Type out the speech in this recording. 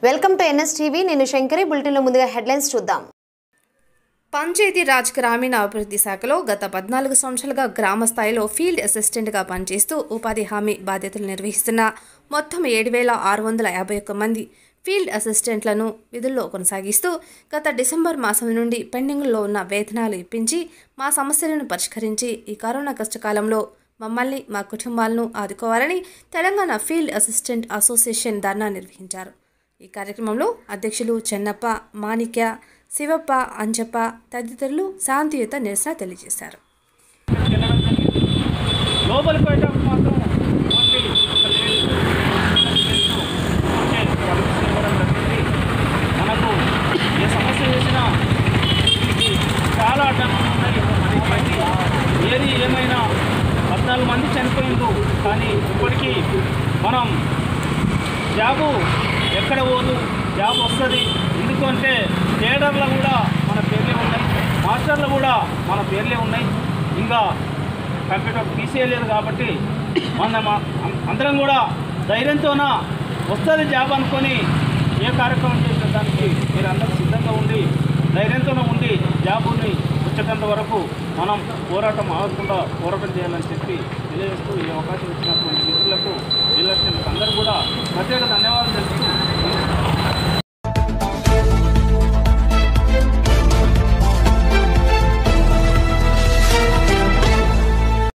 welcome to NS TV నేను శంకరి బులెటిన్లో ముందుగా హెడ్లైన్స్ చూద్దాం పంచాయతీ రాజ్ గ్రామీణ అభివృద్ధి శాఖలో గత పద్నాలుగు సంవత్సరాలుగా గ్రామ స్థాయిలో ఫీల్డ్ అసిస్టెంట్గా పనిచేస్తూ ఉపాధి హామీ బాధ్యతలు నిర్వహిస్తున్న మొత్తం ఏడు వేల ఆరు వందల యాభై ఒక్క మంది ఫీల్డ్ అసిస్టెంట్లను విధుల్లో కొనసాగిస్తూ గత డిసెంబర్ మాసం నుండి పెండింగ్లో ఉన్న వేతనాలు ఇప్పించి మా సమస్యలను పరిష్కరించి ఈ కరోనా కష్టకాలంలో మమ్మల్ని మా కుటుంబాలను ఆదుకోవాలని Telangana field assistant association dharna నిర్వహించారు ఈ కార్యక్రమంలో అధ్యక్షులు చెన్నప్ప మాణిక్య శివప్ప అంజప్ప తదితరులు శాంతియుత నిరసన తెలియజేశారు లోపలికి పోయేటప్పుడు మాత్రం ఓన్లీ ఒక లేడీస్ ఇవ్వడం జరిగింది మనకు ఏ సమస్య చేసినా దీనికి చాలా అడ్డంకులు ఉన్నాయి మనకి ఏది ఏమైనా పద్నాలుగు మంది చనిపోయిండు కానీ ఇప్పటికీ మనం జాబు ఎక్కడ పోదు జాబ్ వస్తుంది ఎందుకంటే థియేటర్లో కూడా మన పేర్లే ఉన్నాయి మాస్టర్లు కూడా మన పేర్లే ఉన్నాయి ఇంకా కంప్యూటర్ తీసేయలేదు కాబట్టి మన మా- అందరం కూడా ధైర్యంతోన వస్తుంది జాబ్ అనుకొని ఏ కార్యక్రమం చేసిన దానికి మీరు అందరూ సిద్ధంగా ఉండి ధైర్యంతోనే ఉండి జాబుని వచ్చేటంత వరకు మనం పోరాటం ఆగకుండా పోరాటం చేయాలని చెప్పి తెలియజేస్తూ ఈ అవకాశం ఇచ్చినటువంటి మిత్రులకు రియల్ ఎస్టేట్ అందరూ కూడా ప్రత్యేక ధన్యవాదాలు తెలుపుతూ